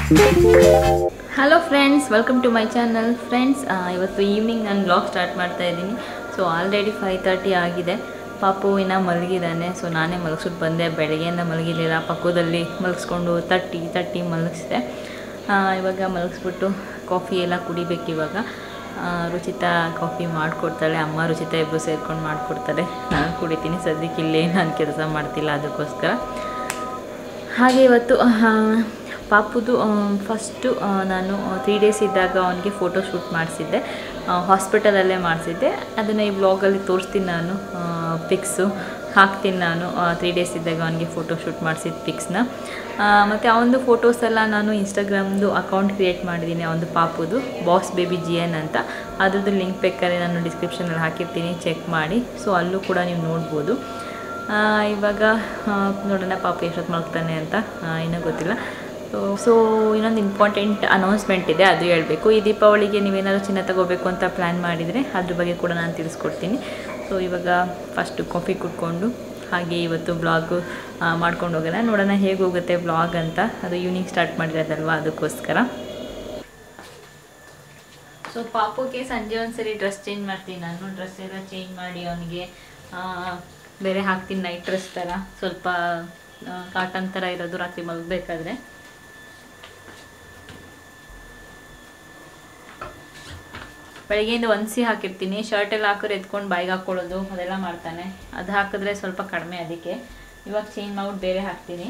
Hello friends welcome to my channel friends ಇವತ್ತು evening ನಾನು blog start ಮಾಡ್ತಾ ಇದ್ದೀನಿ ಸೊ ಆಲ್ರೆಡಿ ಫೈವ್ ತರ್ಟಿ ಆಗಿದೆ ಪಾಪು ಇನ್ನು ಮಲಗಿದ್ದಾನೆ ಸೊ ನಾನೇ ಮಲಗಿಸ್ಬಿಟ್ಟು ಬಂದೆ ಬೆಳಗ್ಗೆಯಿಂದ ಮಲಗಿರಲಿಲ್ಲ ಪಕ್ಕದಲ್ಲಿ ಮಲಗಿಸ್ಕೊಂಡು ತಟ್ಟಿ ತಟ್ಟಿ ಮಲಗಿಸಿದೆ ಇವಾಗ ಮಲಗಿಸ್ಬಿಟ್ಟು ಕಾಫಿ ಎಲ್ಲ ಕುಡಿಬೇಕು ಇವಾಗ ಆ, ರುಚಿತಾ ಕಾಫಿ ಮಾಡಿಕೊಡ್ತಾಳೆ ಅಮ್ಮ ರುಚಿತಾ ಇಬ್ಬರು ಸೇರ್ಕೊಂಡು ಮಾಡಿಕೊಡ್ತಾರೆ ನಾನು ಕುಡಿತೀನಿ ಸದ್ಯಕ್ಕೆ ಇಲ್ಲೇ ನಾನು ಕೆಲಸ ಮಾಡ್ತಿಲ್ಲ ಅದಕ್ಕೋಸ್ಕರ ಹಾಗೆ ಇವತ್ತು ಆ, ಪಾಪುದು ಫಸ್ಟು ನಾನು ತ್ರೀ ಡೇಸ್ ಇದ್ದಾಗ ಅವನಿಗೆ ಫೋಟೋ ಶೂಟ್ ಮಾಡಿಸಿದ್ದೆ ಹಾಸ್ಪಿಟಲಲ್ಲೇ ಮಾಡಿಸಿದ್ದೆ ಅದನ್ನು ಈ ಬ್ಲಾಗಲ್ಲಿ ತೋರಿಸ್ತೀನಿ ನಾನು ಪಿಕ್ಸು ಹಾಕ್ತೀನಿ ನಾನು ತ್ರೀ ಡೇಸ್ ಇದ್ದಾಗ ಅವನಿಗೆ ಫೋಟೋ ಶೂಟ್ ಮಾಡಿಸಿದ ಪಿಕ್ಸ್ನ ಮತ್ತು ಅವನದು ಫೋಟೋಸ್ ಎಲ್ಲ ನಾನು ಇನ್ಸ್ಟಾಗ್ರಾಮ್ದು ಅಕೌಂಟ್ ಕ್ರಿಯೇಟ್ ಮಾಡಿದ್ದೀನಿ ಅವನದು ಪಾಪುದು ಬಾಸ್ ಬೇಬಿ ಜಿ ಎನ್ ಅಂತ ಅದ್ರದ್ದು ಲಿಂಕ್ ಬೇಕಾದ್ರೆ ನಾನು ಡಿಸ್ಕ್ರಿಪ್ಷನಲ್ಲಿ ಹಾಕಿರ್ತೀನಿ ಚೆಕ್ ಮಾಡಿ ಸೊ ಅಲ್ಲೂ ಕೂಡ ನೀವು ನೋಡ್ಬೋದು ಆ, ಇವಾಗ ಆ, ನೋಡೋಣ ಪಾಪ ಎಷ್ಟೊತ್ತು ಮಲಗ್ತಾನೆ ಅಂತ ಆ, ಇನ್ನೂ ಗೊತ್ತಿಲ್ಲ ಸೊ ಸೊ ಇನ್ನೊಂದು ಇಂಪಾರ್ಟೆಂಟ್ ಅನೌನ್ಸ್ಮೆಂಟ್ ಇದೆ ಅದು ಹೇಳಬೇಕು ಈ ದೀಪಾವಳಿಗೆ ನೀವೇನಾದರೂ ಚಿನ್ನ ತಗೋಬೇಕು ಅಂತ ಪ್ಲ್ಯಾನ್ ಮಾಡಿದರೆ ಅದ್ರ ಬಗ್ಗೆ ಕೂಡ ನಾನು ತಿಳಿಸ್ಕೊಡ್ತೀನಿ ಸೊ ಇವಾಗ ಫಸ್ಟು ಕಾಫಿ ಕುಡ್ಕೊಂಡು ಹಾಗೆ ಇವತ್ತು ಬ್ಲಾಗು ಮಾಡ್ಕೊಂಡು ಹೋಗೋಣ ನೋಡೋಣ ಹೇಗೆ ಹೋಗುತ್ತೆ ಬ್ಲಾಗ್ ಅಂತ ಅದು ಈವ್ನಿಂಗ್ ಸ್ಟಾರ್ಟ್ ಮಾಡಿರೋದಲ್ವ ಅದಕ್ಕೋಸ್ಕರ ಸೊ ಪಾಪುಗೆ ಸಂಜೆ ಒಂದ್ಸರಿ ಡ್ರೆಸ್ ಚೇಂಜ್ ಮಾಡ್ತೀನಿ ನಾನು ಡ್ರೆಸ್ ಎಲ್ಲ ಚೇಂಜ್ ಮಾಡಿ ಅವನಿಗೆ ಬೇರೆ ಹಾಕ್ತೀನಿ ನೈಟ್ ಡ್ರೆಸ್ ಥರ ಸ್ವಲ್ಪ ಕಾಟನ್ ಥರ ಇರೋದು ರಾತ್ರಿ ಮಲಗಬೇಕಾದ್ರೆ ಬೆಳಗ್ಗೆಯಿಂದ ಒನ್ಸಿ ಹಾಕಿರ್ತೀನಿ ಶರ್ಟ್ ಎಲ್ಲ ಹಾಕಿದ್ರೆ ಎತ್ಕೊಂಡು ಬಾಯಿಗೆ ಹಾಕ್ಕೊಳ್ಳೋದು ಅದೆಲ್ಲ ಮಾಡ್ತಾನೆ ಅದು ಹಾಕಿದ್ರೆ ಸ್ವಲ್ಪ ಕಡಿಮೆ ಅದಕ್ಕೆ ಇವಾಗ ಚೇಂಜ್ ಮಾಡ್ಬಿಟ್ಟು ಬೇರೆ ಹಾಕ್ತೀನಿ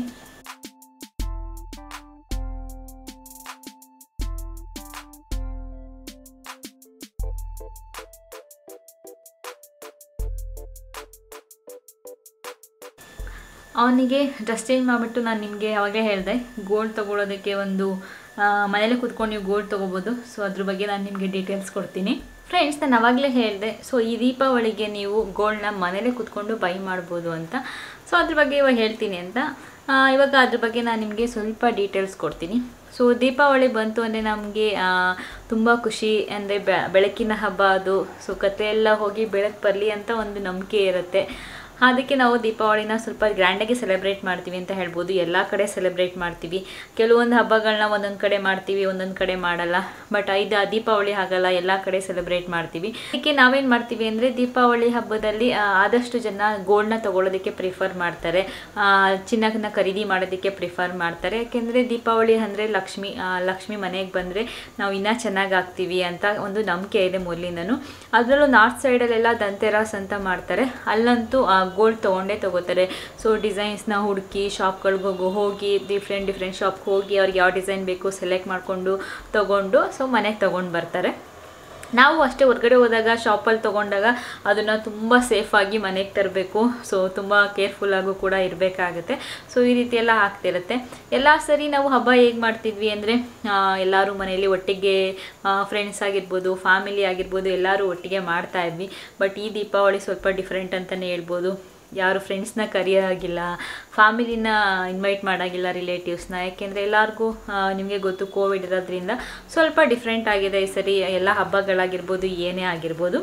ಅವನಿಗೆ ಡ್ರೆಸ್ ಚೇಂಜ್ ಮಾಡಿಬಿಟ್ಟು ನಾನು ನಿಮಗೆ ಅವಾಗಲೇ ಹೇಳಿದೆ ಗೋಲ್ಡ್ ತೊಗೊಳೋದಕ್ಕೆ ಒಂದು ಆ, ಮನೇಲೆ ಕೂತ್ಕೊಂಡು ನೀವು ಗೋಲ್ಡ್ ತೊಗೋಬೋದು ಸೊ ಅದ್ರ ಬಗ್ಗೆ ನಾನು ನಿಮಗೆ ಡೀಟೇಲ್ಸ್ ಕೊಡ್ತೀನಿ ಫ್ರೆಂಡ್ಸ್ ನಾನು ಅವಾಗಲೇ ಹೇಳಿದೆ ಸೊ ಈ ದೀಪಾವಳಿಗೆ ನೀವು ಗೋಲ್ಡ್ನ ಮನೇಲೆ ಕೂತ್ಕೊಂಡು ಬೈ ಮಾಡ್ಬೋದು ಅಂತ ಸೊ ಅದ್ರ ಬಗ್ಗೆ ಇವಾಗ ಹೇಳ್ತೀನಿ ಅಂತ ಆ, ಇವಾಗ ಅದ್ರ ಬಗ್ಗೆ ನಾನು ನಿಮಗೆ ಸ್ವಲ್ಪ ಡೀಟೇಲ್ಸ್ ಕೊಡ್ತೀನಿ ಸೊ ದೀಪಾವಳಿ ಬಂತು ಅಂದರೆ ನಮಗೆ ತುಂಬ ಖುಷಿ ಅಂದರೆ ಬೆಳಕಿನ ಹಬ್ಬ ಅದು ಸೊ ಕತೆ ಎಲ್ಲ ಹೋಗಿ ಬೆಳಕು ಬರಲಿ ಅಂತ ಒಂದು ನಂಬಿಕೆ ಇರುತ್ತೆ ಅದಕ್ಕೆ ನಾವು ದೀಪಾವಳಿನ ಸ್ವಲ್ಪ ಗ್ರ್ಯಾಂಡಾಗಿ ಸೆಲೆಬ್ರೇಟ್ ಮಾಡ್ತೀವಿ ಅಂತ ಹೇಳ್ಬೋದು ಎಲ್ಲ ಕಡೆ ಸೆಲೆಬ್ರೇಟ್ ಮಾಡ್ತೀವಿ ಕೆಲವೊಂದು ಹಬ್ಬಗಳನ್ನ ಒಂದೊಂದು ಕಡೆ ಮಾಡ್ತೀವಿ ಒಂದೊಂದು ಕಡೆ ಮಾಡಲ್ಲ ಬಟ್ ಇದು ದೀಪಾವಳಿ ಹಾಗಲ್ಲ ಎಲ್ಲ ಕಡೆ ಸೆಲೆಬ್ರೇಟ್ ಮಾಡ್ತೀವಿ ಅದಕ್ಕೆ ನಾವೇನು ಮಾಡ್ತೀವಿ ಅಂದರೆ ದೀಪಾವಳಿ ಹಬ್ಬದಲ್ಲಿ ಆ, ಆದಷ್ಟು ಜನ ಗೋಲ್ಡ್ನ ತಗೊಳ್ಳೋದಕ್ಕೆ ಪ್ರಿಫರ್ ಮಾಡ್ತಾರೆ ಆ, ಚಿನ್ನನ ಖರೀದಿ ಮಾಡೋದಕ್ಕೆ ಪ್ರಿಫರ್ ಮಾಡ್ತಾರೆ ಯಾಕೆಂದರೆ ದೀಪಾವಳಿ ಅಂದರೆ ಲಕ್ಷ್ಮಿ ಆ, ಲಕ್ಷ್ಮಿ ಮನೆಗೆ ಬಂದರೆ ನಾವು ಇನ್ನೂ ಚೆನ್ನಾಗಿ ಆಗ್ತೀವಿ ಅಂತ ಒಂದು ನಂಬಿಕೆ ಇದೆ ಮೊದಲಿಂದನೂ ಅದರಲ್ಲೂ ನಾರ್ತ್ ಸೈಡಲ್ಲೆಲ್ಲ ದಂತೆರಾಸ್ ಅಂತ ಮಾಡ್ತಾರೆ ಅಲ್ಲಂತೂ ಗೋಲ್ಡ್ ತೊಗೊಂಡೇ ತೊಗೋತಾರೆ ಸೊ ಡಿಸೈನ್ಸ್ನ ಹುಡುಕಿ ಶಾಪ್ಗಳಿಗೆ ಹೋಗಿ ಡಿಫ್ರೆಂಟ್ ಡಿಫ್ರೆಂಟ್ ಶಾಪ್ಗೆ ಹೋಗಿ ಅವ್ರಿಗೆ ಯಾವ ಡಿಸೈನ್ ಬೇಕು ಸೆಲೆಕ್ಟ್ ಮಾಡಿಕೊಂಡು ತೊಗೊಂಡು ಸೊ ಮನೆಗೆ ತೊಗೊಂಡು ಬರ್ತಾರೆ ನಾವು ಅಷ್ಟೇ ಹೊರಗಡೆ ಹೋದಾಗ ಶಾಪಲ್ಲಿ ತೊಗೊಂಡಾಗ ಅದನ್ನು ತುಂಬ ಸೇಫಾಗಿ ಮನೆಗೆ ತರಬೇಕು ಸೊ ತುಂಬ ಕೇರ್ಫುಲ್ಲಾಗೂ ಕೂಡ ಇರಬೇಕಾಗುತ್ತೆ ಸೊ ಈ ರೀತಿ ಎಲ್ಲ ಆಗ್ತಿರುತ್ತೆ ಎಲ್ಲ ಸರಿ ನಾವು ಹಬ್ಬ ಹೇಗೆ ಮಾಡ್ತಿದ್ವಿ ಅಂದರೆ ಎಲ್ಲರೂ ಮನೆಯಲ್ಲಿ ಒಟ್ಟಿಗೆ ಫ್ರೆಂಡ್ಸ್ ಆಗಿರ್ಬೋದು ಫ್ಯಾಮಿಲಿ ಆಗಿರ್ಬೋದು ಎಲ್ಲರೂ ಒಟ್ಟಿಗೆ ಮಾಡ್ತಾ ಇದ್ವಿ ಬಟ್ ಈ ದೀಪಾವಳಿ ಸ್ವಲ್ಪ ಡಿಫ್ರೆಂಟ್ ಅಂತಲೇ ಹೇಳ್ಬೋದು ಯಾರು ಫ್ರೆಂಡ್ಸ್ನ ಕರೆಯೋಗಿಲ್ಲ ಫ್ಯಾಮಿಲಿನ ಇನ್ವೈಟ್ ಮಾಡೋಂಗಿಲ್ಲ ರಿಲೇಟಿವ್ಸ್ನ ಯಾಕೆಂದರೆ ಎಲ್ಲರಿಗೂ ನಿಮಗೆ ಗೊತ್ತು ಕೋವಿಡ್ ಇರೋದ್ರಿಂದ ಸ್ವಲ್ಪ ಡಿಫ್ರೆಂಟ್ ಆಗಿದೆ ಈ ಸರಿ ಎಲ್ಲ ಹಬ್ಬಗಳಾಗಿರ್ಬೋದು ಏನೇ ಆಗಿರ್ಬೋದು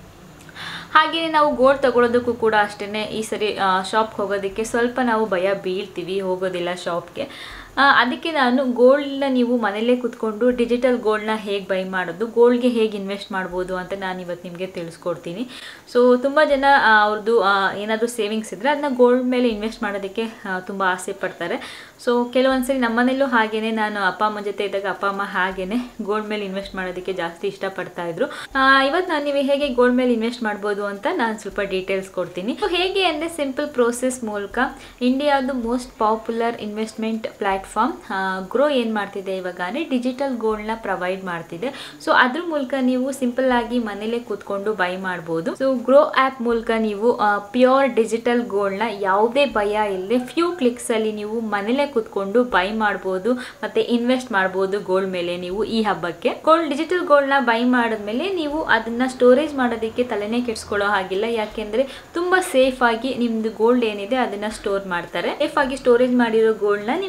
ಹಾಗೆಯೇ ನಾವು ಗೋಲ್ಡ್ ತಗೊಳ್ಳೋದಕ್ಕೂ ಕೂಡ ಅಷ್ಟೇ ಈ ಸರಿ ಶಾಪ್ಗೆ ಹೋಗೋದಕ್ಕೆ ಸ್ವಲ್ಪ ನಾವು ಭಯ ಬೀಳ್ತೀವಿ ಹೋಗೋದಿಲ್ಲ ಶಾಪ್ಗೆ ಆ, ಅದಕ್ಕೆ ನಾನು ಗೋಲ್ಡ್ನ ನೀವು ಮನೇಲೇ ಕೂತ್ಕೊಂಡು ಡಿಜಿಟಲ್ ಗೋಲ್ಡ್ನ ಹೇಗೆ ಬೈ ಮಾಡೋದು ಗೋಲ್ಡ್ಗೆ ಹೇಗೆ ಇನ್ವೆಸ್ಟ್ ಮಾಡ್ಬೋದು ಅಂತ ನಾನು ಇವತ್ತು ನಿಮಗೆ ತಿಳಿಸ್ಕೊಡ್ತೀನಿ ಸೊ ತುಂಬ ಜನ ಆ, ಅವ್ರದ್ದು ಏನಾದರೂ ಸೇವಿಂಗ್ಸ್ ಇದ್ದರೆ ಅದನ್ನ ಗೋಲ್ಡ್ ಮೇಲೆ ಇನ್ವೆಸ್ಟ್ ಮಾಡೋದಕ್ಕೆ ತುಂಬ ಆಸೆ ಪಡ್ತಾರೆ ಸೊ ಕೆಲವೊಂದು ಸರಿ ನಮ್ಮನೇಲೂ ಹಾಗೇನೆ ನಾನು ಅಪ್ಪ ಅಮ್ಮ ಜೊತೆ ಇದ್ದಾಗ ಅಪ್ಪ ಅಮ್ಮ ಹಾಗೇನೆ ಗೋಲ್ಡ್ ಮೇಲೆ ಇನ್ವೆಸ್ಟ್ ಮಾಡೋದಕ್ಕೆ ಜಾಸ್ತಿ ಇಷ್ಟಪಡ್ತಾ ಇದ್ರು ಇವತ್ತು ನಾನು ನೀವು ಹೇಗೆ ಗೋಲ್ಡ್ ಮೇಲೆ ಇನ್ವೆಸ್ಟ್ ಮಾಡ್ಬೋದು ಅಂತ ನಾನು ಸ್ವಲ್ಪ ಡೀಟೇಲ್ಸ್ ಕೊಡ್ತೀನಿ ಸೊ ಹೇಗೆ ಅಂದರೆ ಸಿಂಪಲ್ ಪ್ರೋಸೆಸ್ ಮೂಲಕ ಇಂಡಿಯಾದು most popular investment platform Groww ಏನು ಮಾಡ್ತಿದೆ ಇವಾಗ ಅಂದರೆ ಡಿಜಿಟಲ್ ಗೋಲ್ಡ್ನ ಪ್ರೊವೈಡ್ ಮಾಡ್ತಿದೆ ಸೊ ಅದ್ರ ಮೂಲಕ ನೀವು ಸಿಂಪಲ್ ಆಗಿ ಮನೇಲೆ ಕೂತ್ಕೊಂಡು ಬೈ ಮಾಡ್ಬೋದು ಸೊ ಗ್ರೋ ಆ್ಯಪ್ ಮೂಲಕ ನೀವು ಪ್ಯೂರ್ ಡಿಜಿಟಲ್ ಗೋಲ್ಡ್ನ ಯಾವುದೇ ಭಯ ಇಲ್ಲದೆ ಫ್ಯೂ ಕ್ಲಿಕ್ಸಲ್ಲಿ ನೀವು ಮನೇಲೆ ಕೂತ್ಕೊಂಡು ಬೈ ಮಾಡ್ಬೋದು ಮತ್ತೆ ಇನ್ವೆಸ್ಟ್ ಮಾಡ್ಬೋದು ಗೋಲ್ಡ್ ಮೇಲೆ ನೀವು ಈ ಹಬ್ಬಕ್ಕೆ ಗೋಲ್ಡ್ ಡಿಜಿಟಲ್ ಗೋಲ್ಡ್ನ ಬೈ ಮಾಡಿದ್ಮೇಲೆ ನೀವು ಅದನ್ನ ಸ್ಟೋರೇಜ್ ಮಾಡೋದಕ್ಕೆ ತಲೆನೇ ಕೆಡ್ಸ್ಕೊಳ್ಳೋ ಹಾಗಿಲ್ಲ ಯಾಕೆಂದ್ರೆ ತುಂಬಾ ಸೇಫ್ ಆಗಿ ನಿಮ್ದು ಗೋಲ್ಡ್ ಏನಿದೆ ಅದನ್ನ ಸ್ಟೋರ್ ಮಾಡ್ತಾರೆ ಸೇಫ್ ಆಗಿ ಸ್ಟೋರೇಜ್ ಮಾಡಿರೋ ಗೋಲ್ಡ್ನ ನಿಮ್ಗೆ ಯಾವಾಗ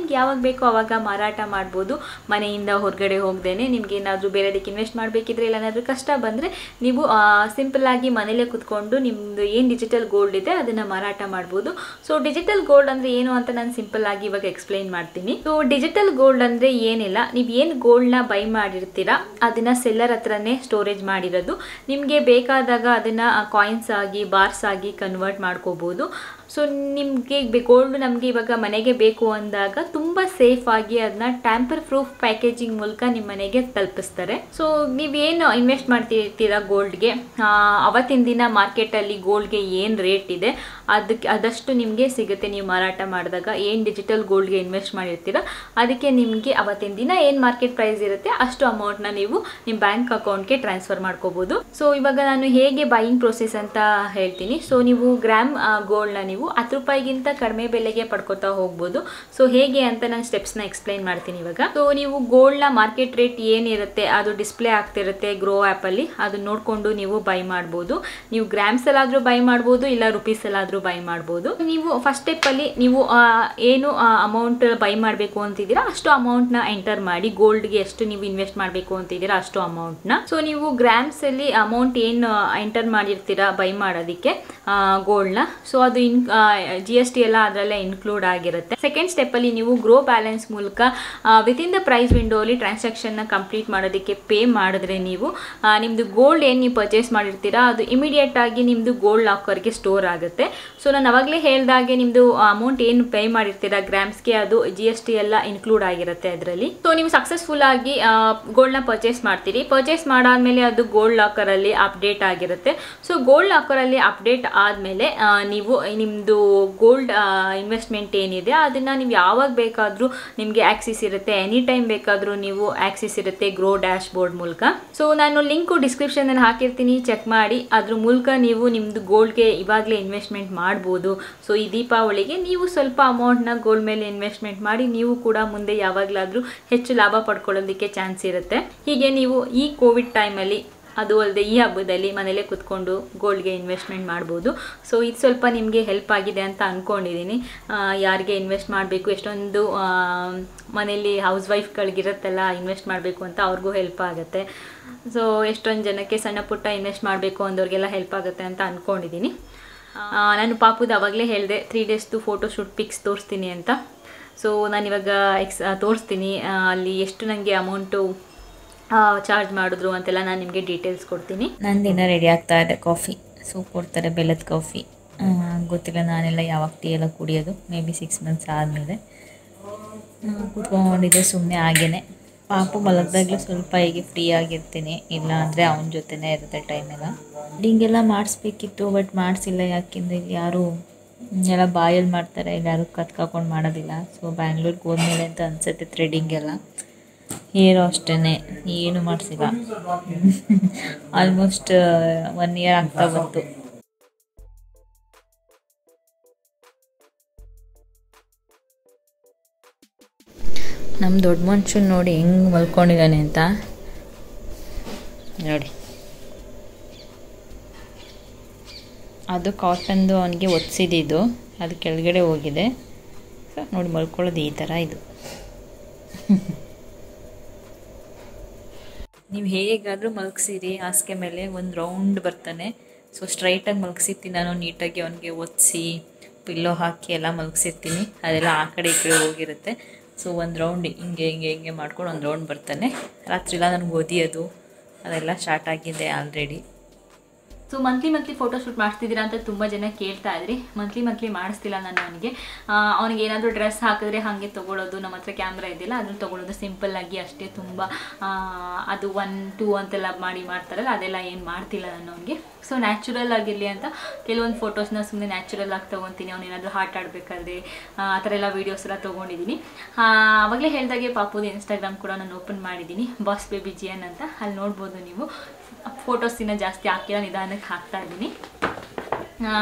ಬೇಕೋ ಅವಾಗ ಮಾರಾಟ ಮಾಡ್ಬೋದು ಮನೆಯಿಂದ ಹೊರಗಡೆ ಹೋಗ್ದೇನೆ ನಿಮ್ಗೆ ಏನಾದರೂ ಬೇರೆದಕ್ಕೆ ಇನ್ವೆಸ್ಟ್ ಮಾಡಬೇಕಿದ್ರೆ ಇಲ್ಲ ಏನಾದರೂ ಕಷ್ಟ ಬಂದರೆ ನೀವು ಸಿಂಪಲ್ ಆಗಿ ಮನೇಲೇ ಕುತ್ಕೊಂಡು ನಿಮ್ಮದು ಏನು ಡಿಜಿಟಲ್ ಗೋಲ್ಡ್ ಇದೆ ಅದನ್ನು ಮಾರಾಟ ಮಾಡ್ಬೋದು ಸೊ ಡಿಜಿಟಲ್ ಗೋಲ್ಡ್ ಅಂದರೆ ಏನು ಅಂತ ನಾನು ಸಿಂಪಲ್ ಆಗಿ ಇವಾಗ ಎಕ್ಸ್ಪ್ಲೈನ್ ಮಾಡ್ತೀನಿ ಸೊ ಡಿಜಿಟಲ್ ಗೋಲ್ಡ್ ಅಂದರೆ ಏನಿಲ್ಲ ನೀವು ಏನು ಗೋಲ್ಡ್ನ ಬೈ ಮಾಡಿರ್ತೀರಾ ಅದನ್ನು ಸೆಲ್ಲರ್ ಹತ್ರನೇ ಸ್ಟೋರೇಜ್ ಮಾಡಿರೋದು ನಿಮಗೆ ಬೇಕಾದಾಗ ಅದನ್ನು ಕಾಯಿನ್ಸ್ ಆಗಿ ಬಾರ್ಸ್ ಆಗಿ ಕನ್ವರ್ಟ್ ಮಾಡ್ಕೋಬೋದು ಸೊ ನಿಮಗೆ ಗೋಲ್ಡ್ ನಮಗೆ ಇವಾಗ ಮನೆಗೆ ಬೇಕು ಅಂದಾಗ ತುಂಬ ಸೇಫ್ ಆಗಿ ಅದನ್ನ ಟ್ಯಾಂಪರ್ ಪ್ರೂಫ್ ಪ್ಯಾಕೇಜಿಂಗ್ ಮೂಲಕ ನಿಮ್ಮ ಮನೆಗೆ ತಲುಪಿಸ್ತಾರೆ ಸೊ ನೀವೇನು ಇನ್ವೆಸ್ಟ್ ಮಾಡ್ತಿರ್ತೀರಾ ಗೋಲ್ಡ್ಗೆ ಅವತ್ತಿನ ದಿನ ಮಾರ್ಕೆಟಲ್ಲಿ ಗೋಲ್ಡ್ಗೆ ಏನು ರೇಟ್ ಇದೆ ಅದಕ್ಕೆ ಅದಷ್ಟು ನಿಮಗೆ ಸಿಗುತ್ತೆ ನೀವು ಮಾರಾಟ ಮಾಡಿದಾಗ ಏನು ಡಿಜಿಟಲ್ ಗೋಲ್ಡ್ಗೆ ಇನ್ವೆಸ್ಟ್ ಮಾಡಿರ್ತೀರ ಅದಕ್ಕೆ ನಿಮಗೆ ಅವತ್ತಿನ ದಿನ ಏನು ಮಾರ್ಕೆಟ್ ಪ್ರೈಸ್ ಇರುತ್ತೆ ಅಷ್ಟು ಅಮೌಂಟ್ನ ನೀವು ನಿಮ್ಮ ಬ್ಯಾಂಕ್ ಅಕೌಂಟ್ಗೆ ಟ್ರಾನ್ಸ್ಫರ್ ಮಾಡ್ಕೋಬೋದು ಸೊ ಇವಾಗ ನಾನು ಹೇಗೆ ಬೈಯಿಂಗ್ ಪ್ರೊಸೆಸ್ ಅಂತ ಹೇಳ್ತೀನಿ ಸೊ ನೀವು ಗ್ರಾಮ್ ಗೋಲ್ಡ್ನ ನೀವು ಹತ್ತು ರೂಪಾಯಿಗಿಂತ ಕಡಿಮೆ ಬೆಲೆಗೆ ಪಡ್ಕೋತಾ ಹೋಗ್ಬೋದು ಸೊ ಹೇಗೆ ಅಂತ ನಾನು ಸ್ಟೆಪ್ಸ್ನ ಎಕ್ಸ್ಪ್ಲೈನ್ ಮಾಡ್ತೀನಿ ಇವಾಗ ಸೊ ನೀವು ಗೋಲ್ಡ್ನ ಮಾರ್ಕೆಟ್ ರೇಟ್ ಏನಿರುತ್ತೆ ಅದು ಡಿಸ್ಪ್ಲೇ ಆಗ್ತಿರುತ್ತೆ ಗ್ರೋ ಆ್ಯಪಲ್ಲಿ ಅದು ನೋಡಿಕೊಂಡು ನೀವು ಬೈ ಮಾಡ್ಬೋದು ನೀವು ಗ್ರಾಮ್ಸ್ ಅಲ್ಲಾದರೂ ಬೈ ಮಾಡ್ಬೋದು ಇಲ್ಲ ರುಪೀಸ್ ಅಲ್ಲಾದರೂ ಬೈ ಮಾಡ್ಬೋದು ನೀವು ಫಸ್ಟ್ ಸ್ಟೆಪ್ಪಲ್ಲಿ ನೀವು ಆ, ಏನು ಅಮೌಂಟ್ ಬೈ ಮಾಡಬೇಕು ಅಂತಿದ್ದೀರಾ ಅಷ್ಟು ಅಮೌಂಟ್ನ ಎಂಟರ್ ಮಾಡಿ ಗೋಲ್ಡ್ಗೆ ಎಷ್ಟು ನೀವು ಇನ್ವೆಸ್ಟ್ ಮಾಡಬೇಕು ಅಂತಿದ್ದೀರಾ ಅಷ್ಟು ಅಮೌಂಟ್ನ ಸೊ ನೀವು ಗ್ರಾಮ್ಸ್ ಅಲ್ಲಿ ಅಮೌಂಟ್ ಏನು ಎಂಟರ್ ಮಾಡಿರ್ತೀರಾ ಬೈ ಮಾಡೋದಕ್ಕೆ ಗೋಲ್ಡ್ನ ಸೊ ಅದು ಇನ್ ಜಿ ಎಸ್ ಟಿ ಎಲ್ಲ ಅದರಲ್ಲೇ ಇನ್ಕ್ಲೂಡ್ ಆಗಿರುತ್ತೆ ಸೆಕೆಂಡ್ ಸ್ಟೆಪ್ಪಲ್ಲಿ ನೀವು ಗ್ರೋ ಬ್ಯಾಲೆನ್ಸ್ ಮೂಲಕ ವಿತಿನ್ ದ ಪ್ರೈಸ್ ವಿಂಡೋಲಿ ಟ್ರಾನ್ಸಾಕ್ಷನ್ನ ಕಂಪ್ಲೀಟ್ ಮಾಡೋದಕ್ಕೆ ಪೇ ಮಾಡಿದ್ರೆ ನೀವು ಆ, ನಿಮ್ಮದು ಗೋಲ್ಡ್ ಏನು ನೀವು ಪರ್ಚೇಸ್ ಮಾಡಿರ್ತೀರಾ ಅದು ಇಮಿಡಿಯೇಟ್ ಆಗಿ ನಿಮ್ಮದು ಗೋಲ್ಡ್ ಲಾಕರ್ಗೆ ಸ್ಟೋರ್ ಆಗುತ್ತೆ ಸೊ ನಾನು ಅವಾಗಲೇ ಹೇಳ್ದಾಗೆ ನಿಮ್ಮದು ಅಮೌಂಟ್ ಏನು ಪೇ ಮಾಡಿರ್ತೀರಾ ಗ್ರಾಮ್ಸ್ಗೆ ಅದು ಜಿ ಎಸ್ ಟಿ ಎಲ್ಲ ಇನ್ಕ್ಲೂಡ್ ಆಗಿರುತ್ತೆ ಅದರಲ್ಲಿ ಸೊ ನೀವು ಸಕ್ಸಸ್ಫುಲ್ ಆಗಿ ಗೋಲ್ಡ್ನ ಪರ್ಚೇಸ್ ಮಾಡ್ತೀರಿ ಪರ್ಚೇಸ್ ಮಾಡಾದ್ಮೇಲೆ ಅದು ಗೋಲ್ಡ್ ಲಾಕರಲ್ಲಿ ಅಪ್ಡೇಟ್ ಆಗಿರುತ್ತೆ ಸೊ ಗೋಲ್ಡ್ ಲಾಕರಲ್ಲಿ ಅಪ್ಡೇಟ್ ಆದಮೇಲೆ ನೀವು ನಿಮ್ಮದು ಗೋಲ್ಡ್ ಇನ್ವೆಸ್ಟ್ಮೆಂಟ್ ಏನಿದೆ ಅದನ್ನು ನೀವು ಯಾವಾಗ ಬೇಕಾದರೂ ನಿಮಗೆ ಆಕ್ಸಿಸ್ ಇರುತ್ತೆ ಎನಿ ಟೈಮ್ ಬೇಕಾದರೂ ನೀವು ಆಕ್ಸಿಸ್ ಇರುತ್ತೆ ಗ್ರೋ ಡ್ಯಾಶ್ ಬೋರ್ಡ್ ಮೂಲಕ ಸೊ ನಾನು ಲಿಂಕು ಡಿಸ್ಕ್ರಿಪ್ಷನಲ್ಲಿ ಹಾಕಿರ್ತೀನಿ ಚೆಕ್ ಮಾಡಿ ಅದ್ರ ಮೂಲಕ ನೀವು ನಿಮ್ಮದು ಗೋಲ್ಡ್ಗೆ ಇವಾಗಲೇ ಇನ್ವೆಸ್ಟ್ಮೆಂಟ್ ಮಾಡ್ಬೋದು ಸೊ ಈ ದೀಪಾವಳಿಗೆ ನೀವು ಸ್ವಲ್ಪ ಅಮೌಂಟ್ನ ಗೋಲ್ಡ್ ಮೇಲೆ ಇನ್ವೆಸ್ಟ್ಮೆಂಟ್ ಮಾಡಿ ನೀವು ಕೂಡ ಮುಂದೆ ಯಾವಾಗಲಾದರೂ ಹೆಚ್ಚು ಲಾಭ ಪಡ್ಕೊಳ್ಳೋದಕ್ಕೆ ಚಾನ್ಸ್ ಇರುತ್ತೆ ಹೀಗೆ ನೀವು ಈ ಕೋವಿಡ್ ಟೈಮಲ್ಲಿ ಅದು ಅಲ್ಲದೆ ಈ ಹಬ್ಬದಲ್ಲಿ ಮನೇಲೇ ಕುತ್ಕೊಂಡು ಗೋಲ್ಡ್ಗೆ ಇನ್ವೆಸ್ಟ್ಮೆಂಟ್ ಮಾಡ್ಬೋದು ಸೊ ಇದು ಸ್ವಲ್ಪ ನಿಮಗೆ ಹೆಲ್ಪ್ ಆಗಿದೆ ಅಂತ ಅಂದ್ಕೊಂಡಿದ್ದೀನಿ ಯಾರಿಗೆ ಇನ್ವೆಸ್ಟ್ ಮಾಡಬೇಕು ಎಷ್ಟೊಂದು ಆ, ಮನೇಲಿ ಹೌಸ್ ವೈಫ್ಗಳಿಗಿರುತ್ತಲ್ಲ ಇನ್ವೆಸ್ಟ್ ಮಾಡಬೇಕು ಅಂತ ಅವ್ರಿಗೂ ಹೆಲ್ಪ್ ಆಗುತ್ತೆ ಸೊ ಎಷ್ಟೊಂದು ಜನಕ್ಕೆ ಸಣ್ಣ ಪುಟ್ಟ ಇನ್ವೆಸ್ಟ್ ಮಾಡಬೇಕು ಅಂದವ್ರಿಗೆಲ್ಲ ಹೆಲ್ಪ್ ಆಗುತ್ತೆ ಅಂತ ಅಂದ್ಕೊಂಡಿದ್ದೀನಿ ಆ, ನಾನು ಪಾಪುದು ಅವಾಗಲೇ ಹೇಳಿದೆ ತ್ರೀ ಡೇಸ್ದು ಫೋಟೋ ಶೂಟ್ ಪಿಕ್ಸ್ ತೋರಿಸ್ತೀನಿ ಅಂತ ಸೊ ನಾನಿವಾಗ ಎಕ್ಸ್ ತೋರಿಸ್ತೀನಿ ಆ, ಅಲ್ಲಿ ಎಷ್ಟು ನನಗೆ ಅಮೌಂಟು ಚಾರ್ಜ್ ಮಾಡಿದ್ರು ಅಂತೆಲ್ಲ ನಾನು ನಿಮಗೆ ಡೀಟೇಲ್ಸ್ ಕೊಡ್ತೀನಿ ನಂದಿನ ರೆಡಿ ಆಗ್ತಾ ಇದೆ ಕಾಫಿ ಸೂಪ್ ಕೊಡ್ತಾರೆ ಬೆಲ್ಲದ ಕಾಫಿ ಆ, ಗೊತ್ತಿಲ್ಲ ನಾನೆಲ್ಲ ಯಾವಾಗ ಟೀ ಎಲ್ಲ ಕುಡಿಯೋದು ಮೇ ಬಿ ಸಿಕ್ಸ್ ಮಂತ್ಸ್ ಆದಮೇಲೆ ಕೂತ್ಕೊಂಡಿದ್ದೆ ಸುಮ್ಮನೆ ಹಾಗೇನೆ ಪಾಪು ಮಲಗ್ದಾಗಲೂ ಸ್ವಲ್ಪ ಹೀಗೆ ಫ್ರೀ ಆಗಿರ್ತೀನಿ ಇಲ್ಲ ಅಂದರೆ ಅವನ ಜೊತೆನೇ ಇರುತ್ತೆ ಟೈಮೆಲ್ಲ ಡಿಂಗೆಲ್ಲ ಮಾಡಿಸ್ಬೇಕಿತ್ತು ಬಟ್ ಮಾಡಿಸಿಲ್ಲ ಯಾಕೆಂದರೆ ಇಲ್ಲಿ ಯಾರು ಎಲ್ಲ ಬಾಯಲ್ಲಿ ಮಾಡ್ತಾರೆ ಇಲ್ಲಿ ಯಾರು ಕತ್ಕಾಕೊಂಡು ಮಾಡೋದಿಲ್ಲ ಸೊ ಬ್ಯಾಂಗ್ಳೂರ್ಗೆ ಹೋದ್ಮೇಲೆ ಅಂತ ಅನಿಸುತ್ತೆ ಥ್ರೆಡಿಂಗ್ ಎಲ್ಲ ಹೇರು ಅಷ್ಟೇ ಏನು ಮಾಡಿಸಿಲ್ಲ ಆಲ್ಮೋಸ್ಟ್ ಒನ್ ಇಯರ್ ಆಗ್ತಾ ಬಂತು ನಮ್ಮ ದೊಡ್ಡ ಮನುಷ್ಯನ ನೋಡಿ ಹೆಂಗೆ ಮಲ್ಕೊಂಡಿದ್ದಾನೆ ಅಂತ ನೋಡಿ ಅದು ಕಾಟನ್ದು ಅವನಿಗೆ ಒತ್ಸಿದ್ದು ಅದು ಕೆಳಗಡೆ ಹೋಗಿದೆ ಸೊ ನೋಡಿ ಮಲ್ಕೊಳ್ಳೋದು ಈ ಥರ ಇದು ನೀವು ಹೇಗಾದರೂ ಮಲಗಿಸಿರಿ ಹಾಸಿಗೆ ಮೇಲೆ ಒಂದು ರೌಂಡ್ ಬರ್ತಾನೆ ಸೊ ಸ್ಟ್ರೈಟಾಗಿ ಮಲಗಿಸಿರ್ತೀನಿ ನಾನು ನೀಟಾಗಿ ಅವನಿಗೆ ಒತ್ಸಿ ಪಿಲ್ಲೋ ಹಾಕಿ ಎಲ್ಲ ಮಲಗಿಸಿರ್ತೀನಿ ಅದೆಲ್ಲ ಆ ಕಡೆ ಈ ಕಡೆ ಹೋಗಿರುತ್ತೆ ಸೊ ಒಂದು ರೌಂಡ್ ಹಿಂಗೆ ಹಿಂಗೆ ಹಿಂಗೆ ಮಾಡ್ಕೊಂಡು ಒಂದು ರೌಂಡ್ ಬರ್ತಾನೆ ರಾತ್ರಿ ಎಲ್ಲ ನನಗೆ ಓದಿಯೋದು ಅದೆಲ್ಲ ಸ್ಟಾರ್ಟ್ ಆಗಿದೆ already so monthly monthly photo shoot ಮಾಡಿಸ್ತಿದ್ದೀರಾ ಅಂತ ತುಂಬ ಜನ ಕೇಳ್ತಾ ಇದ್ರಿ ಮಂತ್ಲಿ ಮಂತ್ಲಿ ಮಾಡಿಸ್ತಿಲ್ಲ ನಾನು ಅವನಿಗೆ ಅವನಿಗೆ ಏನಾದರೂ ಡ್ರೆಸ್ ಹಾಕಿದ್ರೆ ಹಾಗೆ ತೊಗೊಳೋದು ನಮ್ಮ ಹತ್ರ ಕ್ಯಾಮ್ರಾ ಇದೆಯಲ್ಲ ಅದ್ರಲ್ಲಿ ತೊಗೊಳೋದು ಸಿಂಪಲ್ ಆಗಿ ಅಷ್ಟೇ ತುಂಬ ಆ, ಅದು ಒನ್ ಟೂ ಅಂತೆಲ್ಲ ಮಾಡಿ ಮಾಡ್ತಾರಲ್ಲ ಅದೆಲ್ಲ ಏನು ಮಾಡ್ತಿಲ್ಲ ನಾನು ಅವನಿಗೆ ಸೊ ನ್ಯಾಚುರಲ್ ಆಗಿರಲಿ ಅಂತ ಕೆಲವೊಂದು ಫೋಟೋಸ್ನ ಸುಮ್ಮನೆ ನ್ಯಾಚುರಲ್ ಆಗಿ ತೊಗೊತೀನಿ ಅವ್ನು ಏನಾದರೂ ಹಾಟ್ ಆಡಬೇಕಾದ್ರೆ ಆ ಥರ ಎಲ್ಲ ವೀಡಿಯೋಸ್ ಎಲ್ಲ ತೊಗೊಂಡಿದ್ದೀನಿ ಆವಾಗಲೇ ಹೇಳ್ದಾಗೆ ಪಾಪುದು ಇನ್ಸ್ಟಾಗ್ರಾಮ್ ಕೂಡ ನಾನು ಓಪನ್ ಮಾಡಿದ್ದೀನಿ ಬಾಸ್ ಬೇಬಿ ಜಿಯನ್ ಅಂತ ಅಲ್ಲಿ ನೋಡ್ಬೋದು ನೀವು ಫೋಟೋಸ್ ಇನ್ನೂ ಜಾಸ್ತಿ ಹಾಕಿಲ್ಲ ನಿಧಾನಕ್ಕೆ ಹಾಕ್ತಾ ಇದ್ದೀನಿ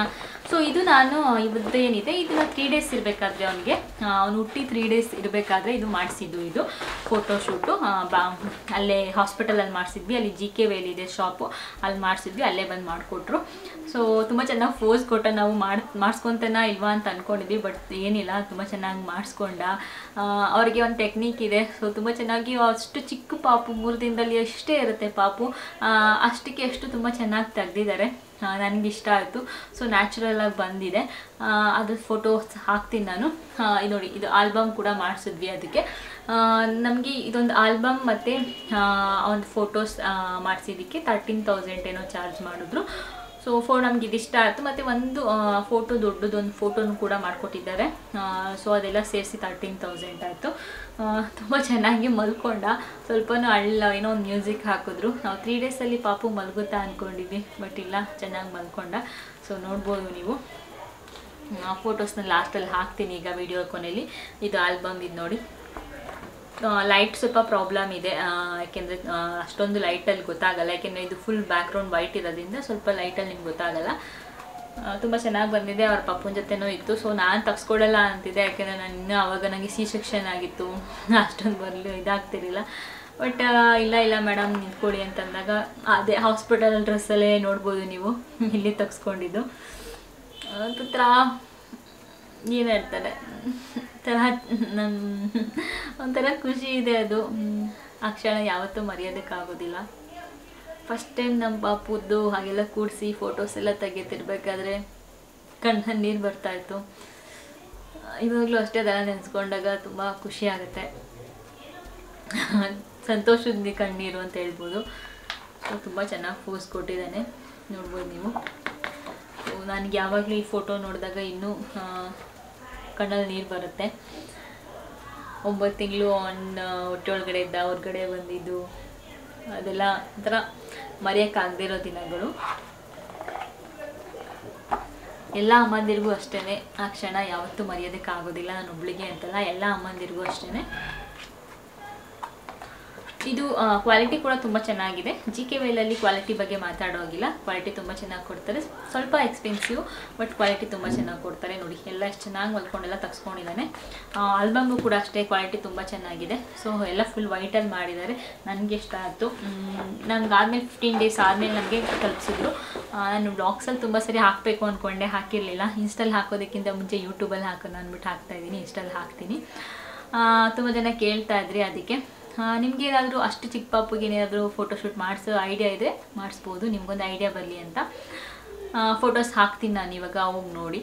ಸೊ ಇದು ನಾನು ಇವತ್ತು ಏನಿದೆ ಇದನ್ನ ತ್ರೀ ಡೇಸ್ ಇರಬೇಕಾದ್ರೆ ಅವನಿಗೆ ಅವನು ಹುಟ್ಟಿ ತ್ರೀ ಡೇಸ್ ಇರಬೇಕಾದ್ರೆ ಇದು ಮಾಡಿಸಿದ್ದು ಇದು ಫೋಟೋಶೂಟು ಬಾ ಅಲ್ಲೇ ಹಾಸ್ಪಿಟಲಲ್ಲಿ ಮಾಡಿಸಿದ್ವಿ ಅಲ್ಲಿ ಜಿ ಕೆ ವೇಲಿ ಇದೆ ಶಾಪು ಅಲ್ಲಿ ಮಾಡಿಸಿದ್ವಿ ಅಲ್ಲೇ ಬಂದು ಮಾಡಿಕೊಟ್ರು ಸೊ ತುಂಬ ಚೆನ್ನಾಗಿ ಫೋಸ್ ಕೊಟ್ಟ ನಾವು ಮಾಡಿ ಮಾಡಿಸ್ಕೊತನ ಇಲ್ವಾ ಅಂತ ಅಂದ್ಕೊಂಡಿದ್ವಿ ಬಟ್ ಏನಿಲ್ಲ ತುಂಬ ಚೆನ್ನಾಗಿ ಮಾಡಿಸ್ಕೊಂಡ ಆ, ಅವ್ರಿಗೆ ಒಂದು ಟೆಕ್ನಿಕ್ ಇದೆ ಸೊ ತುಂಬ ಚೆನ್ನಾಗಿ ಅಷ್ಟು ಚಿಕ್ಕ ಪಾಪು ಮೂರು ದಿನದಲ್ಲಿ ಎಷ್ಟೇ ಇರುತ್ತೆ ಪಾಪು ಆ, ಅಷ್ಟಕ್ಕೆ ಅಷ್ಟು ತುಂಬ ಚೆನ್ನಾಗಿ ತೆಗ್ದಿದ್ದಾರೆ ನನಗೆ ಇಷ್ಟ ಆಯಿತು ಸೊ ನ್ಯಾಚುರಲಾಗಿ ಬಂದಿದೆ ಆ, ಅದ್ರ ಫೋಟೋಸ್ ಹಾಕ್ತೀನಿ ನಾನು ಆ, ಇದು ನೋಡಿ ಇದು ಆಲ್ಬಮ್ ಕೂಡ ಮಾಡಿಸಿದ್ವಿ ಅದಕ್ಕೆ ನಮಗೆ ಇದೊಂದು ಆಲ್ಬಮ್ ಮತ್ತು ಒಂದು ಫೋಟೋಸ್ ಮಾಡಿಸಿದ್ದಕ್ಕೆ ತರ್ಟೀನ್ ತೌಸಂಡ್ ಏನೋ ಚಾರ್ಜ್ ಮಾಡಿದ್ರು ಸೊ ಫೋ ನಮ್ಗೆ ಇದಿಷ್ಟ ಆಯಿತು ಮತ್ತು ಒಂದು ಫೋಟೋ ದೊಡ್ಡದೊಂದು ಫೋಟೋನು ಕೂಡ ಮಾಡಿಕೊಟ್ಟಿದ್ದಾರೆ ಸೊ ಅದೆಲ್ಲ ಸೇರಿಸಿ ತರ್ಟೀನ್ ತೌಸಂಡ್ ಆಯಿತು ತುಂಬ ಚೆನ್ನಾಗಿ ಮಲ್ಕೊಂಡ ಸ್ವಲ್ಪನೂ ಅಳ್ಳ ಏನೋ ಒಂದು ಮ್ಯೂಸಿಕ್ ಹಾಕಿದ್ರು ನಾವು ತ್ರೀ ಡೇಸಲ್ಲಿ ಪಾಪು ಮಲಗುತ್ತಾ ಅಂದ್ಕೊಂಡಿದ್ವಿ ಬಟ್ ಇಲ್ಲ ಚೆನ್ನಾಗಿ ಮಲ್ಕೊಂಡ ಸೊ ನೋಡ್ಬೋದು ನೀವು ಆ ಫೋಟೋಸ್ನ ಲಾಸ್ಟಲ್ಲಿ ಹಾಕ್ತೀನಿ ಈಗ ವಿಡಿಯೋ ಕೊನೆಯಲ್ಲಿ ಇದು ಆಲ್ಬಮ್ ಇದು ನೋಡಿ ಲೈಟ್ ಸ್ವಲ್ಪ ಪ್ರಾಬ್ಲಮ್ ಇದೆ ಆ, ಯಾಕೆಂದರೆ ಆ, ಅಷ್ಟೊಂದು ಲೈಟಲ್ಲಿ ಗೊತ್ತಾಗಲ್ಲ ಯಾಕೆಂದರೆ ಇದು ಫುಲ್ ಬ್ಯಾಕ್ಗ್ರೌಂಡ್ ವೈಟ್ ಇರೋದ್ರಿಂದ ಸ್ವಲ್ಪ ಲೈಟಲ್ಲಿ ನಿಮ್ಗೆ ಗೊತ್ತಾಗಲ್ಲ ತುಂಬ ಚೆನ್ನಾಗಿ ಬಂದಿದೆ ಅವ್ರ ಪಪ್ಪನ ಜೊತೆನೂ ಇತ್ತು ಸೊ ನಾನು ತಗ್ಸ್ಕೊಡಲ್ಲ ಅಂತಿದ್ದೆ ಯಾಕೆಂದರೆ ನಾನು ಇನ್ನೂ ಆವಾಗ ನನಗೆ ಸಿ ಸೆಕ್ಷನ್ ಆಗಿತ್ತು ಅಷ್ಟೊಂದು ಬರಲಿ ಇದಾಗ್ತಿರಲಿಲ್ಲ ಬಟ್ ಇಲ್ಲ ಇಲ್ಲ ಮೇಡಮ್ ನಿಂತ್ಕೊಳ್ಳಿ ಅಂತಂದಾಗ ಅದೇ ಹಾಸ್ಪಿಟಲ್ ಡ್ರೆಸ್ಸಲ್ಲೇ ನೋಡ್ಬೋದು ನೀವು ಇಲ್ಲಿ ತಗ್ಸ್ಕೊಂಡಿದ್ದು ಪುತ್ರ ಏನು ಹೇಳ್ತಾರೆ ಒಂಥರ ನಮ್ಮ ಒಂಥರ ಖುಷಿ ಇದೆ ಅದು ಹ್ಮ್. ಆ ಕ್ಷಣ ಯಾವತ್ತೂ ಮರೆಯೋದಕ್ಕಾಗೋದಿಲ್ಲ ಫಸ್ಟ್ ಟೈಮ್ ನಮ್ಮ ಪಾಪುದ್ದು ಹಾಗೆಲ್ಲ ಕೂಡಿಸಿ ಫೋಟೋಸ್ ಎಲ್ಲ ತೆಗಿತಿರ್ಬೇಕಾದ್ರೆ ಕಣ್ಣಲ್ಲಿ ನೀರು ಬರ್ತಾಯಿತ್ತು ಇವಾಗಲೂ ಅಷ್ಟೇ ಅದೆಲ್ಲ ನೆನೆಸ್ಕೊಂಡಾಗ ತುಂಬ ಖುಷಿ ಆಗುತ್ತೆ ಸಂತೋಷದ ಕಣ್ಣೀರು ಅಂತ ಹೇಳ್ಬೋದು ಸೊ ತುಂಬ ಚೆನ್ನಾಗಿ ಫೋಸ್ ಕೊಟ್ಟಿದ್ದಾನೆ ನೋಡ್ಬೋದು ನೀವು ಸೊ ನನಗೆ ಯಾವಾಗಲೂ ಈ ಫೋಟೋ ನೋಡಿದಾಗ ಇನ್ನೂ ಆ, ಕಣ್ಣಲ್ಲಿ ನೀರು ಬರುತ್ತೆ ಒಂಬತ್ತು ತಿಂಗಳು ಅವ್ನ ಹೊಟ್ಟೆ ಒಳಗಡೆ ಇದ್ದ ಹೊರಗಡೆ ಬಂದಿದ್ದು ಅದೆಲ್ಲ ಒಂಥರ ಮರೆಯೋಕ್ಕಾಗದೇ ಇರೋ ದಿನಗಳು ಎಲ್ಲ ಅಮ್ಮಂದಿರಿಗೂ ಅಷ್ಟೇ ಆ ಕ್ಷಣ ಯಾವತ್ತೂ ಮರೆಯೋದಕ್ಕಾಗೋದಿಲ್ಲ ನಾನು ಒಬ್ಳಿಗೆ ಅಂತಲ್ಲ ಎಲ್ಲ ಅಮ್ಮಂದಿರಿಗೂ ಅಷ್ಟೇ ಇದು ಕ್ವಾಲಿಟಿ ಕೂಡ ತುಂಬ ಚೆನ್ನಾಗಿದೆ ಜಿ ಕೆ ವೇಲಲ್ಲಿ ಕ್ವಾಲಿಟಿ ಬಗ್ಗೆ ಮಾತಾಡೋಗಿಲ್ಲ ಕ್ವಾಲಿಟಿ ತುಂಬ ಚೆನ್ನಾಗಿ ಕೊಡ್ತಾರೆ ಸ್ವಲ್ಪ ಎಕ್ಸ್ಪೆನ್ಸಿವ್ ಬಟ್ ಕ್ವಾಲಿಟಿ ತುಂಬ ಚೆನ್ನಾಗಿ ಕೊಡ್ತಾರೆ ನೋಡಿ ಎಲ್ಲ ಎಷ್ಟು ಚೆನ್ನಾಗಿ ಹೊಲ್ಕೊಂಡೆಲ್ಲ ತಗ್ಸ್ಕೊಂಡಿದ್ದಾನೆ ಆಲ್ಬಮ್ಗೂ ಕೂಡ ಅಷ್ಟೇ ಕ್ವಾಲಿಟಿ ತುಂಬ ಚೆನ್ನಾಗಿದೆ ಸೊ ಎಲ್ಲ ಫುಲ್ ವೈಟಲ್ಲಿ ಮಾಡಿದ್ದಾರೆ ನನಗೆ ಇಷ್ಟ ಆಯಿತು ನನಗೆ ಆದಮೇಲೆ ಫಿಫ್ಟೀನ್ ಡೇಸ್ ಆದಮೇಲೆ ನನಗೆ ತಲುಪಿಸಿದ್ರು ನಾನು ಬ್ಲಾಗ್ಸಲ್ಲಿ ತುಂಬ ಸರಿ ಹಾಕಬೇಕು ಅಂದ್ಕೊಂಡೆ ಹಾಕಿರಲಿಲ್ಲ ಇನ್ಸ್ಟಲ್ಲಿ ಹಾಕೋದಕ್ಕಿಂತ ಮುಂಚೆ ಯೂಟ್ಯೂಬಲ್ಲಿ ಹಾಕೋಣ ಅಂದ್ಬಿಟ್ಟು ಹಾಕ್ತಾ ಇದ್ದೀನಿ ಇನ್ಸ್ಟಲ್ಲಿ ಹಾಕ್ತೀನಿ ತುಂಬ ಜನ ಕೇಳ್ತಾ ಇದ್ರಿ ಅದಕ್ಕೆ ನಿಮ್ಗೆ ಏನಾದರೂ ಅಷ್ಟು ಚಿಕ್ಕ ಪಾಪುಗೆ ಏನಾದರೂ ಫೋಟೋಶೂಟ್ ಮಾಡಿಸೋ ಐಡಿಯಾ ಇದ್ದರೆ ಮಾಡಿಸ್ಬೋದು ನಿಮ್ಗೊಂದು ಐಡಿಯಾ ಬರಲಿ ಅಂತ ಫೋಟೋಸ್ ಹಾಕ್ತೀನಿ ನಾನು ಇವಾಗ ಹೋಗಿ ನೋಡಿ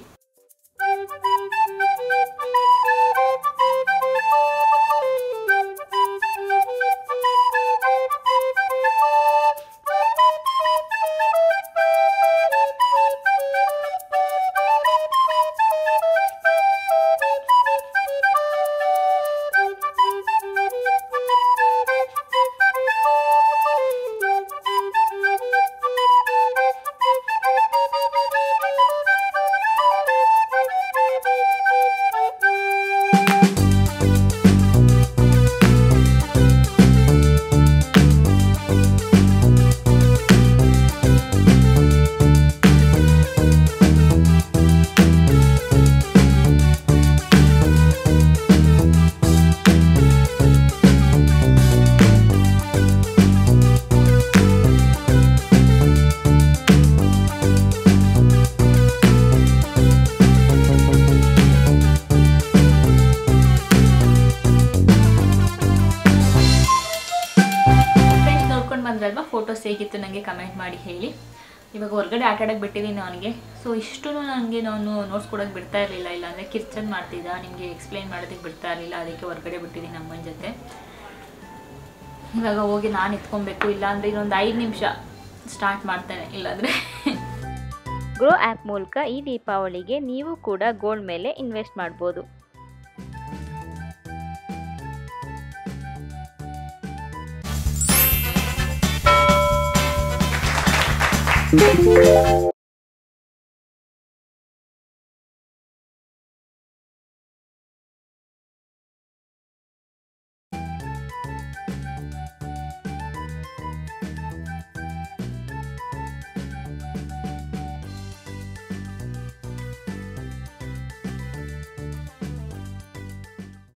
ಫ್ರೆಂಡ್ಸ್ ನೋಡ್ಕೊಂಡು ಬಂದ್ರಲ್ವಾ ಫೋಟೋಸ್ ಹೇಗಿತ್ತು ನನಗೆ ಕಮೆಂಟ್ ಮಾಡಿ ಹೇಳಿ ಇವಾಗ ಹೊರಗಡೆ ಆಟ ಆಡೋಕ್ಕೆ ಬಿಟ್ಟಿದ್ದೀನಿ ಅವನಿಗೆ ಸೊ ಇಷ್ಟು ನನಗೆ ನಾನು ನೋಟ್ಸ್ ಕೊಡೋಕೆ ಬಿಡ್ತಾ ಇರಲಿಲ್ಲ ಇಲ್ಲ ಅಂದರೆ ಕಿರ್ಚನ್ ಮಾಡ್ತಿದ್ದ ನಿಮಗೆ ಎಕ್ಸ್ಪ್ಲೈನ್ ಮಾಡೋದಕ್ಕೆ ಬಿಡ್ತಾ ಇರಲಿಲ್ಲ ಅದಕ್ಕೆ ಹೊರಗಡೆ ಬಿಟ್ಟಿದ್ದೀನಿ ಅಮ್ಮನ ಜೊತೆ ಇವಾಗ ಹೋಗಿ ನಾನು ಎತ್ಕೊಬೇಕು ಇಲ್ಲಾಂದರೆ ಇನ್ನೊಂದು ಐದು ನಿಮಿಷ ಸ್ಟಾರ್ಟ್ ಮಾಡ್ತೇನೆ ಇಲ್ಲಾಂದರೆ ಗ್ರೋ ಆ್ಯಪ್ ಮೂಲಕ ಈ ದೀಪಾವಳಿಗೆ ನೀವು ಕೂಡ ಗೋಲ್ಡ್ ಮೇಲೆ ಇನ್ವೆಸ್ಟ್ ಮಾಡ್ಬೋದು